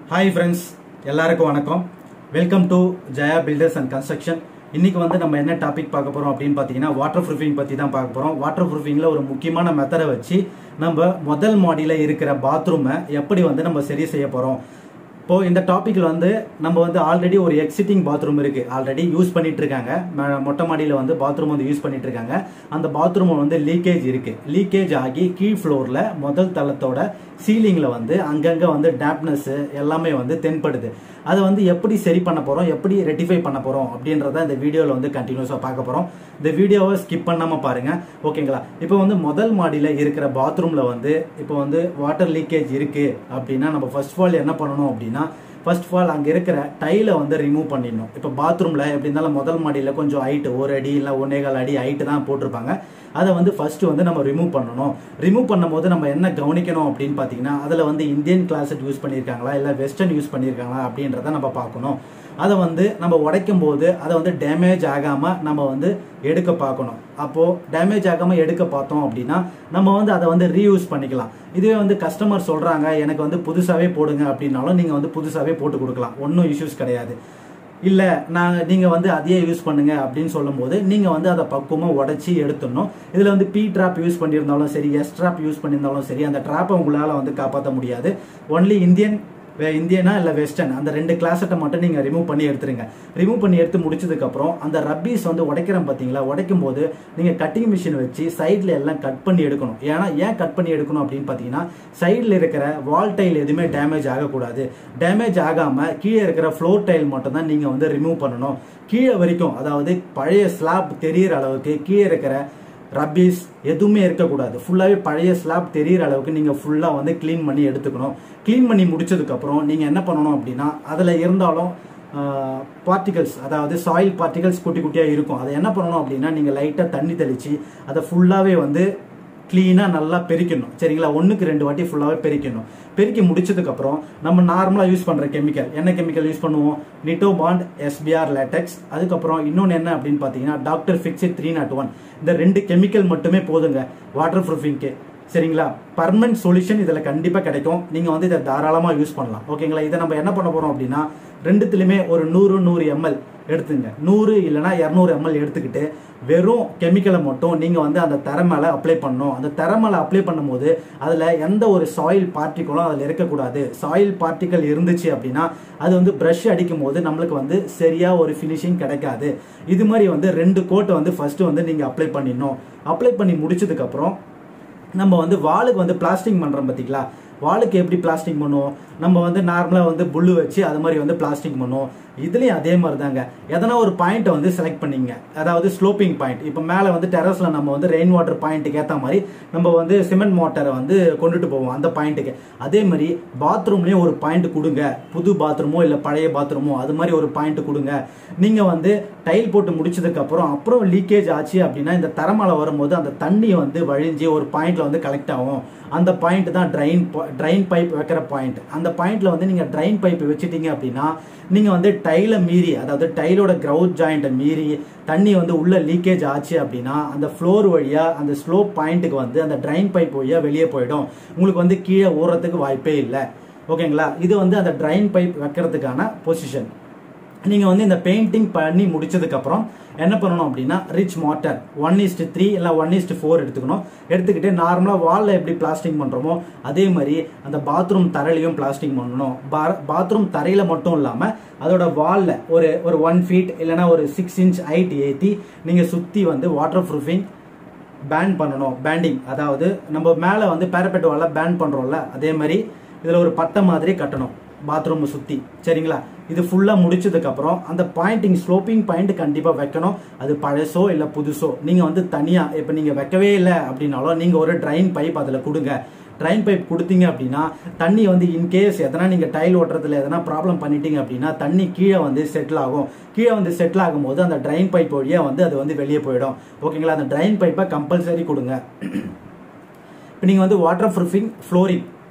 hi friends எல்லாருக்கும் வணக்கம் welcome to Jaya builders and construction இன்னைக்கு வந்து நம்ம என்ன டாபிக் பார்க்க போறோம் அப்படின்னு பார்த்தீங்கன்னா வாட்டர் ப்ரூஃபிங் பற்றி தான் பார்க்க போறோம் வாட்டர் ப்ரூஃபிங்கில் ஒரு முக்கியமான மெத்தடை வச்சு நம்ம முதல் மாடியில் இருக்கிற பாத்ரூமை எப்படி வந்து நம்ம சரி செய்ய போறோம் இப்போ இந்த டாபிக்ல வந்து நம்ம வந்து ஆல்ரெடி ஒரு எக்ஸிட்டிங் பாத்ரூம் இருக்கு ஆல்ரெடி யூஸ் பண்ணிட்டு இருக்காங்க ம- மொட்டை மாடியில வந்து பாத்ரூம் வந்து யூஸ் பண்ணிட்டு இருக்காங்க அந்த பாத்ரூம் வந்து லீக்கேஜ் இருக்கு லீக்கேஜ் ஆகி கீழ் ஃப்ளோர்ல முதல் தளத்தோட சீலிங்ல வந்து அங்கங்க வந்து டேப்னஸ் எல்லாமே வந்து தென்படுது அதை வந்து எப்படி சரி பண்ண போறோம் எப்படி ரெட்டிஃபை பண்ண போறோம் அப்படின்றத இந்த வீடியோல வந்து கண்டினியூஸா பார்க்க போறோம் இந்த வீடியோவை ஸ்கிப் பண்ணாம பாருங்க ஓகேங்களா இப்போ வந்து முதல் மாடியில இருக்கிற பாத்ரூம்ல வந்து இப்போ வந்து வாட்டர் லீக்கேஜ் இருக்கு அப்படின்னா நம்ம ஃபர்ஸ்ட் ஆஃப் ஆல் என்ன பண்ணணும் அப்படின்னா ஃபர்ஸ்ட் ஆஃப் ஆல் அங்கே இருக்கிற டைலை வந்து ரிமூவ் பண்ணிடணும் இப்போ பாத்ரூமில் எப்படி இருந்தாலும் முதல் மாடியில் கொஞ்சம் ஹைட்டு ஒரு அடி இல்லை ஒன்னேகால் அடி ஹைட்டு தான் போட்டிருப்பாங்க அதை வந்து ஃபர்ஸ்ட் வந்து நம்ம ரிமூவ் பண்ணணும் ரிமூவ் பண்ணும்போது நம்ம என்ன கவனிக்கணும் அப்படின்னு பார்த்தீங்கன்னா அதில் வந்து இந்தியன் கிளாஸட் யூஸ் பண்ணியிருக்காங்களா இல்லை வெஸ்டர்ன் யூஸ் பண்ணியிருக்காங்களா அப்படின்றத நம்ம பார்க்கணும் அதை வந்து நம்ம உடைக்கும் போது அதை வந்து டேமேஜ் ஆகாமல் நம்ம வந்து எடுக்க பார்க்கணும் அப்போது டேமேஜ் ஆகாமல் எடுக்க பார்த்தோம் அப்படின்னா நம்ம வந்து அதை வந்து ரீயூஸ் பண்ணிக்கலாம் இதுவே வந்து கஸ்டமர் சொல்கிறாங்க எனக்கு வந்து புதுசாகவே போடுங்க அப்படின்னாலும் நீங்கள் வந்து புதுசாகவே போட்டு கொடுக்கலாம் ஒன்றும் இஷ்யூஸ் கிடையாது இல்லை நான் நீங்கள் வந்து அதையே யூஸ் பண்ணுங்க அப்படின்னு சொல்லும்போது நீங்கள் வந்து அதை பக்குவமாக உடச்சி எடுத்துடணும் இதில் வந்து பி ட்ராப் யூஸ் பண்ணியிருந்தாலும் சரி எஸ் ட்ராப் யூஸ் பண்ணியிருந்தாலும் சரி அந்த ட்ராப்பை உங்களால் வந்து காப்பாற்ற முடியாது ஒன்லி இந்தியன் வே- இந்தியனா இல்லை வெஸ்டர்ன் அந்த ரெண்டு கிளாஸட்டை மட்டும் நீங்கள் ரிமூவ் பண்ணி எடுத்துருங்க ரிமூவ் பண்ணி எடுத்து முடிச்சதுக்கப்புறம் அந்த ரப்பீஸ் வந்து உடைக்கிறோம் பார்த்தீங்களா உடைக்கும் போது நீங்கள் கட்டிங் மிஷின் வச்சு சைடில் எல்லாம் கட் பண்ணி எடுக்கணும் ஏன்னா ஏன் கட் பண்ணி எடுக்கணும் அப்படின்னு பார்த்தீங்கன்னா சைடில் இருக்கிற வால் டைல் எதுவுமே டேமேஜ் ஆகக்கூடாது டேமேஜ் ஆகாமல் கீழே இருக்கிற ஃப்ளோர் டைல் மட்டும் தான் நீங்கள் வந்து ரிமூவ் பண்ணணும் கீழே வரைக்கும் அதாவது பழைய ஸ்லாப் தெரியிற அளவுக்கு கீழே இருக்கிற ரப்பீஸ் எதுவுமே இருக்கக்கூடாது ஃபுல்லாகவே பழைய ஸ்லாப் தெரியிற அளவுக்கு நீங்கள் ஃபுல்லாக வந்து க்ளீன் பண்ணி எடுத்துக்கணும் க்ளீன் பண்ணி முடிச்சதுக்கப்புறம் நீங்கள் என்ன பண்ணணும் அப்படின்னா அதில் இருந்தாலும் பார்ட்டிகல்ஸ் அதாவது சாயில் பார்ட்டிகல்ஸ் குட்டி குட்டியாக இருக்கும் அதை என்ன பண்ணணும் அப்படின்னா நீங்கள் லைட்டாக தண்ணி தெளித்து அதை ஃபுல்லாகவே வந்து க்ளீனாக நல்லா பெருக்கணும் சரிங்களா ஒன்றுக்கு ரெண்டு வாட்டி ஃபுல்லாகவே பெருக்கணும் பெருக்கி முடிச்சதுக்கப்புறம் நம்ம நார்மலாக யூஸ் பண்ணுற கெமிக்கல் என்ன கெமிக்கல் யூஸ் பண்ணுவோம் நிட்டோபாண்ட் எஸ்பிஆர் லேட்டெக்ஸ் அதுக்கப்புறம் இன்னொன்று என்ன அப்படின்னு பார்த்தீங்கன்னா doctor Fixit three not one இந்த ரெண்டு கெமிக்கல் மட்டுமே போதுங்க வாட்டர் ப்ரூஃபிங்க்கு சரிங்களா பர்மனன்ட் சொல்யூஷன் இதில் கண்டிப்பாக கிடைக்கும் நீங்கள் வந்து இதை தாராளமாக யூஸ் பண்ணலாம் ஓகேங்களா இதை நம்ம என்ன பண்ண போகிறோம் அப்படின்னா ரெண்டுத்துலையுமே ஒரு நூறு நூறு எம்எல் எடுத்துங்க நூறு இல்லைனா இரநூறு எம்எல் எடுத்துக்கிட்டு வெறும் கெமிக்கலை மட்டும் நீங்கள் வந்து அந்த தரை மேலே அப்ளை பண்ணணும் அந்த தரை மேலே அப்ளை பண்ணும்போது அதில் எந்த ஒரு சாயில் பார்ட்டிகளும் அதில் இருக்கக்கூடாது சாயில் பார்ட்டிக்கல் இருந்துச்சு அப்படின்னா அது வந்து ப்ரஷ் அடிக்கும் போது நம்மளுக்கு வந்து சரியாக ஒரு ஃபினிஷிங் கிடைக்காது இது மாதிரி வந்து ரெண்டு கோட்டை வந்து ஃபஸ்ட்டு வந்து நீங்கள் அப்ளை பண்ணிடணும் அப்ளை பண்ணி முடிச்சதுக்கப்புறம் நம்ம வந்து வாளுக்கு வந்து பிளாஸ்டிங் பண்ணுறோம் பார்த்தீங்களா வாளுக்கு எப்படி பிளாஸ்டிங் பண்ணுவோம் நம்ம வந்து நார்மலாக வந்து புல்லு வச்சு அது மாதிரி வந்து பிளாஸ்டிக் பண்ணுவோம் இதுலேயும் அதே மாதிரி தாங்க எதனா ஒரு பாயிண்ட்டை வந்து செலக்ட் பண்ணிங்க அதாவது ஸ்லோப்பிங் பாயிண்ட் இப்போ மேலே வந்து டெரஸில் நம்ம வந்து ரெயின் வாட்டர் பாயிண்ட்டுக்கு ஏற்ற மாதிரி நம்ம வந்து சிமெண்ட் மோட்டரை வந்து கொண்டுட்டு போவோம் அந்த பாயிண்ட்டுக்கு அதே மாதிரி பாத்ரூம்லேயும் ஒரு பாயிண்ட் கொடுங்க புது பாத்ரூமோ இல்லை பழைய பாத்ரூமோ அது மாதிரி ஒரு பாயிண்ட் கொடுங்க நீங்கள் வந்து டைல் போட்டு முடிச்சதுக்கப்புறம் அப்புறம் லீக்கேஜ் ஆச்சு அப்படின்னா இந்த தரமலை வரும்போது அந்த தண்ணி வந்து வழிஞ்சு ஒரு பாயிண்ட்ல வந்து கலெக்ட் ஆகும் அந்த பாயிண்ட் தான் ட்ரைன் ட்ரைன் பைப் வைக்கிற பாயிண்ட் அந்த பாயிண்ட்ல வந்து நீங்கள் ட்ரைன் பைப் வச்சுட்டீங்க அப்படின்னா நீங்கள் வந்து டைலை மீறி அதாவது டைலோட கிரவுட் ஜாயிண்ட்டை மீறி தண்ணி வந்து உள்ள லீக்கேஜ் ஆச்சு அப்படின்னா அந்த ஃப்ளோர் வழியாக அந்த ஸ்லோப் பாயிண்ட்டுக்கு வந்து அந்த ட்ரைன் பைப் வழியாக வெளியே போயிடும் உங்களுக்கு வந்து கீழே ஊறத்துக்கு வாய்ப்பே இல்லை ஓகேங்களா இது வந்து அந்த ட்ரைன் பைப் வைக்கிறதுக்கான பொசிஷன் நீங்கள் வந்து இந்த பெயிண்டிங் பண்ணி முடிச்சதுக்கப்புறம் என்ன பண்ணணும் அப்படின்னா rich mortar one is to three இல்லை ஒன் இஸ்ட் ஃபோர் எடுத்துக்கணும் எடுத்துக்கிட்டு நார்மலாக வாலில் எப்படி பிளாஸ்டிங் பண்ணுறோமோ அதே மாதிரி அந்த பாத்ரூம் தரையிலையும் பிளாஸ்டிங் பண்ணணும் பாத்ரூம் தரையில் மட்டும் இல்லாமல் அதோட வாலில் ஒரு ஒரு ஒன் ஃபீட் இல்லைன்னா ஒரு சிக்ஸ் இன்ச் ஹைட் ஏற்றி நீங்கள் சுற்றி வந்து வாட்டர் ப்ரூஃபிங் பேன் பண்ணணும் பேண்டிங் அதாவது நம்ம மேலே வந்து பேரப்பெட் வால பேன் பண்ணுறோம்ல அதே மாதிரி இதில் ஒரு பட்டை மாதிரி கட்டணும் பாத்ரூமை சுற்றி சரிங்களா இது ஃபுல்லாக முடிச்சதுக்கப்புறம் அந்த பாயிண்டிங் ஸ்லோப்பிங் பாயிண்ட் கண்டிப்பாக வைக்கணும் அது பழசோ இல்லை புதுசோ நீங்கள் வந்து தனியாக இப்போ நீங்கள் வைக்கவே இல்லை அப்படின்னாலும் நீங்கள் ஒரு ட்ரைன் பைப் அதில் கொடுங்க ட்ரைன் பைப் கொடுத்தீங்க அப்படின்னா தண்ணி வந்து இன்கேஸ் எதனா நீங்கள் டைல் ஓட்டுறதுல எதனா ப்ராப்ளம் பண்ணிட்டீங்க அப்படின்னா தண்ணி கீழே வந்து செட்டில் ஆகும் கீழே வந்து செட்டில் ஆகும்போது அந்த ட்ரைன் பைப் வழியாக வந்து அது வந்து வெளியே போயிடும் ஓகேங்களா அந்த ட்ரைன் பைப்பை கம்பல்சரி கொடுங்க இப்போ நீங்கள் வந்து வாட்டர் ப்ரூஃபிங் ஃப்ளோரிங்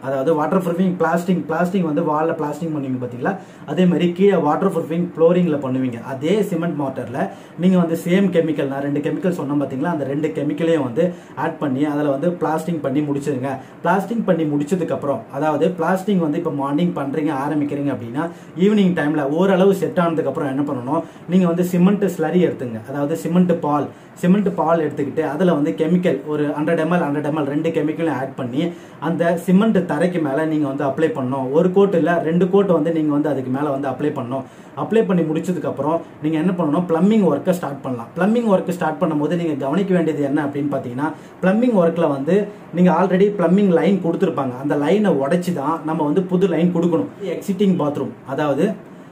அதாவது வாட்டர் ப்ரூஃபிங் பிளாஸ்டிக் பிளாஸ்டிக் வந்து வாலில் பிளாஸ்டிக் பண்ணுவீங்க பார்த்தீங்களா அதே மாதிரி கீழே வாட்டர் ப்ரூஃபிங் ஃப்ளோரிங்கில் பண்ணுவீங்க அதே சிமெண்ட் மாட்டரில் நீங்கள் வந்து சேம் கெமிக்கல் நான் ரெண்டு கெமிக்கல் சொன்னேன் பார்த்தீங்களா அந்த ரெண்டு கெமிக்கலையும் வந்து ஆட் பண்ணி அதில் வந்து பிளாஸ்டிக் பண்ணி முடிச்சிருங்க பிளாஸ்டிக் பண்ணி முடிச்சதுக்கப்புறம் அதாவது பிளாஸ்டிக் வந்து இப்போ மார்னிங் பண்ணுறீங்க ஆரம்பிக்கிறீங்க அப்படின்னா ஈவினிங் டைமில் ஓரளவு செட் ஆனதுக்கப்புறம் என்ன பண்ணணும் நீங்கள் வந்து சிமெண்ட் ஸ்லரி எடுத்துங்க அதாவது சிமெண்ட் பால் சிமெண்ட் பால் எடுத்துக்கிட்டு அதில் வந்து கெமிக்கல் ஒரு ஹண்ட்ரட் எம்எல் ஹண்ட்ரட் எம்எல் ரெண்டு கெமிக்கலும் ஆட் பண்ணி அந்த சிமெண்ட் தரைக்கு மேலே நீங்கள் வந்து அப்ளை பண்ணணும் ஒரு கோட் இல்லை ரெண்டு கோட் வந்து நீங்கள் வந்து அதுக்கு மேலே வந்து அப்ளை பண்ணணும் அப்ளை பண்ணி முடிச்சதுக்கப்புறம் நீங்கள் என்ன பண்ணணும் ப்ளம்பிங் ஒர்க்கை ஸ்டார்ட் பண்ணலாம் ப்ளம்பிங் ஒர்க்கு ஸ்டார்ட் பண்ணும்போது நீங்கள் கவனிக்க வேண்டியது என்ன அப்படின்னு பார்த்தீங்கன்னா ப்ளம்பிங் ஒர்க்கில் வந்து நீங்கள் ஆல்ரெடி ப்ளம்பிங் லைன் கொடுத்துருப்பாங்க அந்த லைனை உடைச்சி தான் நம்ம வந்து புது லைன் கொடுக்கணும் எக்ஸிட்டிங் பாத்ரூம் அதாவது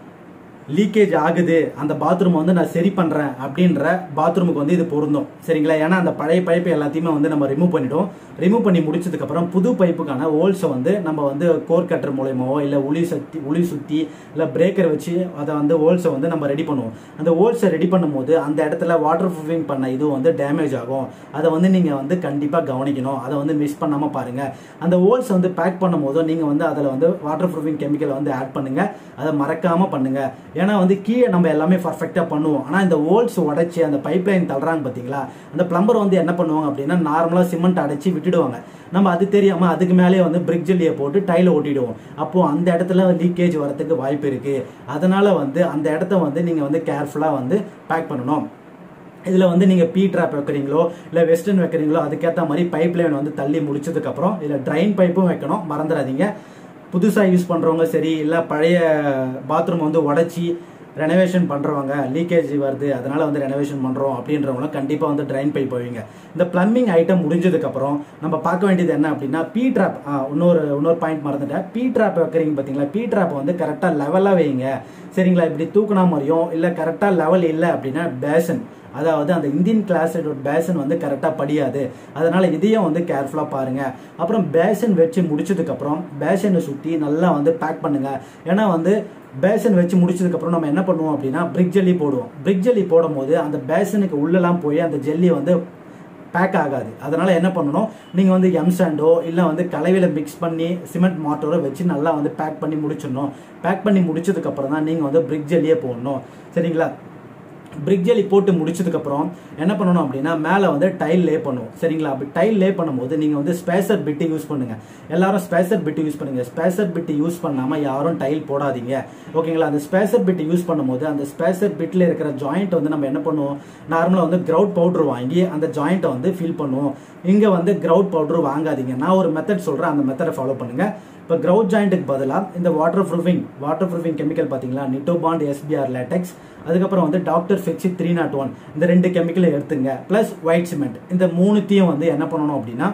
லீக்கேஜ் ஆகுது அந்த பாத்ரூம் வந்து நான் சரி பண்றேன் அப்படின்ற பாத்ரூமுக்கு வந்து இது பொருந்தும் சரிங்களா ஏன்னா அந்த பழைய பைப்பு எல்லாத்தையுமே வந்து நம்ம ரிமூவ் பண்ணிட்டோம் ரிமூவ் பண்ணி முடிச்சதுக்கு அப்புறம் புது பைப்புக்கான ஹோல்ஸை வந்து நம்ம வந்து கோர் கட்டர் மூலயமாவோ இல்லை உளி சுத்தி உளி சுத்தி இல்லை பிரேக்கர் வச்சு அதை வந்து ஹோல்ஸை வந்து நம்ம ரெடி பண்ணுவோம் அந்த ஹோல்ஸை ரெடி பண்ணும்போது அந்த இடத்துல வாட்டர் ப்ரூஃபிங் பண்ண இது வந்து டேமேஜ் ஆகும் அதை வந்து நீங்கள் வந்து கண்டிப்பாக கவனிக்கணும் அதை வந்து மிஸ் பண்ணாமல் பாருங்க அந்த ஹோல்ஸ் வந்து பேக் பண்ணும்போது நீங்கள் வந்து அதில் வந்து வாட்டர் ப்ரூஃபிங் கெமிக்கலை வந்து ஆட் பண்ணுங்க அதை மறக்காம பண்ணுங்க ஏன்னா வந்து கீழே நம்ம எல்லாமே பர்ஃபெக்டாக பண்ணுவோம் ஆனால் இந்த ஹோல்ஸ் உடைச்சி அந்த பைப் லைன் தள்ளுறாங்க பார்த்தீங்களா அந்த பிளம்பர் வந்து என்ன பண்ணுவாங்க அப்படின்னா நார்மலாக சிமெண்ட் அடைச்சி விட்டுடுவாங்க நம்ம அது தெரியாம அதுக்கு மேலேயே வந்து பிரிக் ஜெல்லியை போட்டு டைல ஒட்டிடுவோம் அப்போ அந்த இடத்துல லீக்கேஜ் வரதுக்கு வாய்ப்பு இருக்கு அதனால வந்து அந்த இடத்த வந்து நீங்க வந்து கேர்ஃபுல்லா வந்து பேக் பண்ணணும் இதில் வந்து நீங்கள் பீ ட்ராப் வைக்கிறீங்களோ இல்லை வெஸ்டர்ன் வைக்கிறீங்களோ அதுக்கேற்ற மாதிரி பைப் லைன் வந்து தள்ளி முடிச்சதுக்கப்புறம் இதில் ட்ரைன் பைப்பும் வைக்கணும் மறந்துடாதீங்க புதுசாக யூஸ் பண்ணுறவங்க சரி இல்லை பழைய பாத்ரூம் வந்து உடச்சி ரெனோவேஷன் பண்ணுறவங்க லீக்கேஜ் வருது அதனால வந்து ரெனோவேஷன் பண்ணுறோம் அப்படின்றவங்களும் கண்டிப்பாக வந்து ட்ரைன் பைப் போவீங்க இந்த பிளம்பிங் ஐட்டம் முடிஞ்சதுக்கப்புறம் நம்ம பார்க்க வேண்டியது என்ன அப்படின்னா பீ ட்ராப் இன்னொரு இன்னொரு பாயிண்ட் மறந்துட்டேன் பீ ட்ராப் வைக்கிறீங்க பார்த்தீங்களா பீ ட்ராப் வந்து கரெக்டாக லெவலாக வைங்க சரிங்களா இப்படி தூக்குனா மாதிரியும் இல்லை கரெக்டாக லெவல் இல்லை அப்படின்னா பேசன் அதாவது அந்த இந்தியன் கிளாஸ் பேசன் வந்து கரெக்டாக படியாது அதனால இதையும் வந்து கேர்ஃபுல்லாக பாருங்க அப்புறம் பேசன் வச்சு முடிச்சதுக்கப்புறம் பேசனை சுற்றி நல்லா வந்து பேக் பண்ணுங்க ஏன்னா வந்து பேசன் வச்சு முடிச்சதுக்கப்புறம் நம்ம என்ன பண்ணுவோம் அப்படின்னா பிரிக் ஜெல்லி போடுவோம் பிரிக் ஜெல்லி போடும் போது அந்த பேசனுக்கு உள்ளெல்லாம் போய் அந்த ஜெல்லி வந்து பேக் ஆகாது அதனால என்ன பண்ணணும் நீங்க வந்து எம் சாண்டோ இல்ல வந்து கலவையில மிக்ஸ் பண்ணி சிமெண்ட் மாட்டோரை வச்சு நல்லா வந்து பேக் பண்ணி முடிச்சிடணும் பேக் பண்ணி முடிச்சதுக்கு அப்புறம் தான் நீங்க வந்து பிரிக் ஜெல்லியே போடணும் சரிங்களா பிரிக் ஜெல்லி போட்டு முடிச்சதுக்கப்புறம் என்ன பண்ணணும் அப்படின்னா மேலே வந்து டைல் லே பண்ணுவோம் சரிங்களா அப்படி டைல் லே பண்ணும்போது நீங்கள் வந்து ஸ்பேசர் பிட்டு யூஸ் பண்ணுங்க எல்லாரும் ஸ்பேசர் பிட்டு யூஸ் பண்ணுங்க ஸ்பேசர் பிட்டு யூஸ் பண்ணாமல் யாரும் டைல் போடாதீங்க ஓகேங்களா அந்த ஸ்பேசர் பிட்டு யூஸ் பண்ணும்போது அந்த ஸ்பேசர் பிட்டில் இருக்கிற ஜாயிண்ட் வந்து நம்ம என்ன பண்ணுவோம் நார்மலாக வந்து கிரவுட் பவுடர் வாங்கி அந்த ஜாயிண்ட்டை வந்து ஃபில் பண்ணுவோம் இங்கே வந்து கிரவுட் பவுடர் வாங்காதீங்க நான் ஒரு மெத்தட் சொல்கிறேன் அந்த மெத்தடை ஃபாலோ பண்ணுங்க இப்போ கிரவுட் ஜாயிண்ட்டுக்கு பதிலாக இந்த water proofing water proofing chemical பார்த்தீங்களா நிட்டோபாண்ட் எஸ்பிஆர் லேட்டெக்ஸ் அதுக்கப்புறம் வந்து doctor Fixit three not one இந்த ரெண்டு கெமிக்கலை எடுத்துங்க ப்ளஸ் ஒயிட் சிமெண்ட் இந்த மூணுத்தையும் வந்து என்ன பண்ணணும் அப்படின்னா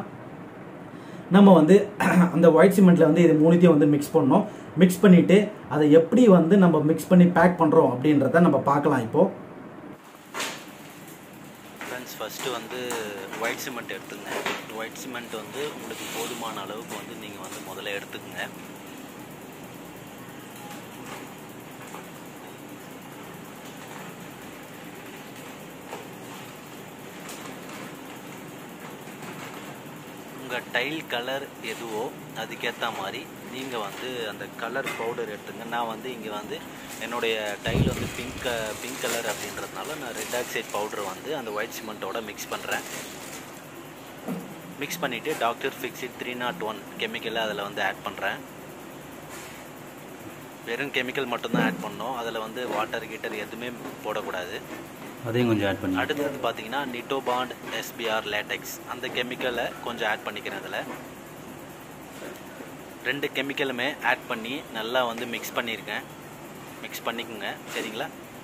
நம்ம வந்து அந்த ஒயிட் சிமெண்ட்ல வந்து இது மூணுத்தையும் வந்து மிக்ஸ் பண்ணணும் மிக்ஸ் பண்ணிட்டு அதை எப்படி வந்து நம்ம மிக்ஸ் பண்ணி பேக் பண்றோம் அப்படின்றத நம்ம பார்க்கலாம் இப்போ ஃப்ரெண்ட்ஸ் ஃபஸ்ட்டு வந்து ஒயிட் சிமெண்ட் எடுத்துங்க ஒயிட் சிமெண்ட் வந்து உங்களுக்கு போதுமான அளவுக்கு வந்து நீங்கள் வந்து முதல்ல எடுத்துக்கங்க உங்கள் டைல் கலர் எதுவோ அதுக்கேற்ற மாதிரி நீங்கள் வந்து அந்த கலர் பவுடர் எடுத்துங்க நான் வந்து இங்கே வந்து என்னுடைய டைல் வந்து பிங்க் பிங்க் கலர் அப்படின்றதுனால நான் ரெட் ஆக்சைட் பவுடர் வந்து அந்த ஒயிட் சிமெண்ட்டோட மிக்ஸ் பண்ணுறேன் மிக்ஸ் பண்ணிவிட்டு doctor Fixit three not one கெமிக்கலை அதில் வந்து ஆட் பண்ணுறேன் வெறும் கெமிக்கல் மட்டும்தான் ஆட் பண்ணோம் அதில் வந்து வாட்டர் கீட்டர் எதுவுமே போடக்கூடாது அதையும் கொஞ்சம் ஆட் பண்ணி அடுத்தது பார்த்தீங்கன்னா நிட்டோபாண்ட் எஸ்பிஆர் லேட்டெக்ஸ் அந்த கெமிக்கலை கொஞ்சம் ஆட் பண்ணிக்கிறேன் அதில் ரெண்டு கெமிக்கலுமே ஆட் பண்ணி நல்லா வந்து மிக்ஸ் பண்ணியிருக்கேன் மிக்ஸ் பண்ணிக்கோங்க சரிங்களா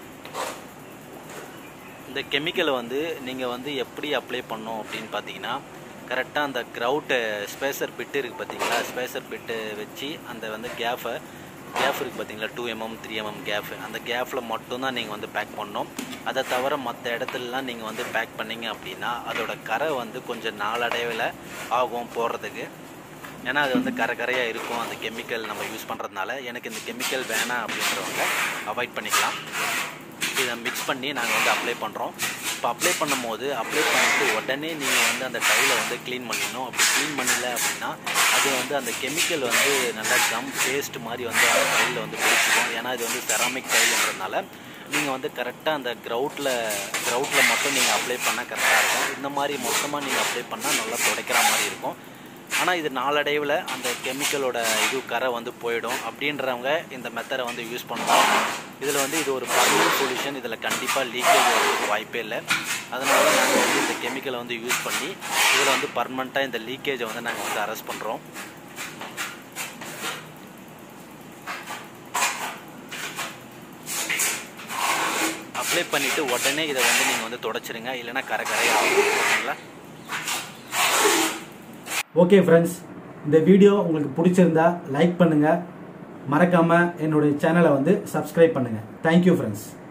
இந்த கெமிக்கலை வந்து நீங்கள் வந்து எப்படி அப்ளை பண்ணோம் அப்படின்னு பார்த்தீங்கன்னா கரெக்டாக அந்த க்ரௌட்டு ஸ்பேசர் பிட்டு இருக்குது பார்த்தீங்களா ஸ்பேசர் பிட்டு வச்சு அந்த வந்து கேஃபை கேஃப் இருக்குது பார்த்தீங்களா two MM three MM gap அந்த கேஃபில் மட்டும்தான் நீங்கள் வந்து பேக் பண்ணணும் அதை தவிர மற்ற இடத்துலலாம் நீங்கள் வந்து பேக் பண்ணீங்க அப்படின்னா அதோட கரை வந்து கொஞ்சம் நாளடைவில் ஆகும் போடுறதுக்கு ஏன்னா அது வந்து கரை கரையாக இருக்கும் அந்த கெமிக்கல் நம்ம யூஸ் பண்ணுறதுனால எனக்கு இந்த கெமிக்கல் வேணாம் அப்படின்றவங்க அவாய்ட் பண்ணிக்கலாம் இதை மிக்ஸ் பண்ணி நாங்கள் வந்து அப்ளை பண்ணுறோம் இப்போ அப்ளை பண்ணும்போது அப்ளை பண்ணிட்டு உடனே நீங்கள் வந்து அந்த டைலை வந்து க்ளீன் பண்ணிடணும் அப்படி க்ளீன் பண்ணல அப்படின்னா அது இது வந்து அந்த கெமிக்கல் வந்து நல்லா கம் பேஸ்ட் மாதிரி வந்து அந்த டைலில் வந்து பிடிச்சிக்கும் ஏன்னா இது வந்து செராமிக் டைலுன்றதுனால நீங்கள் வந்து கரெக்டாக அந்த க்ரௌட்டில் க்ரௌட்டில் மட்டும் நீங்கள் அப்ளை பண்ணால் கரெக்டாக இருக்கும் இந்த மாதிரி மொத்தமாக நீங்கள் அப்ளை பண்ணால் நல்லா துடைக்கிற மாதிரி இருக்கும் ஆனால் இது நாளடைவில் அந்த கெமிக்கலோட இது கரை வந்து போயிடும் அப்படின்றவங்க இந்த மெத்தடை வந்து யூஸ் பண்ணுவாங்க இதில் வந்து இது ஒரு பர்மனன்ட் சொல்யூஷன் இதில் கண்டிப்பாக லீக்கேஜ் வரதுக்கு வாய்ப்பே இல்லை அதனால தான் நாங்கள் வந்து இந்த கெமிக்கலை வந்து யூஸ் பண்ணி இதில் வந்து பர்மனெண்ட்டாக இந்த லீக்கேஜை வந்து நாங்கள் வந்து அரெஸ்ட் பண்ணுறோம் அப்ளை பண்ணிவிட்டு உடனே இதை வந்து நீங்கள் வந்து தொடச்சிருங்க இல்லைன்னா கரை கரையாகும் ஓகேங்களா ஓகே ஃப்ரெண்ட்ஸ் இந்த வீடியோ உங்களுக்கு பிடிச்சிருந்தா லைக் பண்ணுங்க மறக்காம என்னுடைய சேனலை வந்து சப்ஸ்கிரைப் பண்ணுங்க தேங்க்யூ ஃப்ரெண்ட்ஸ்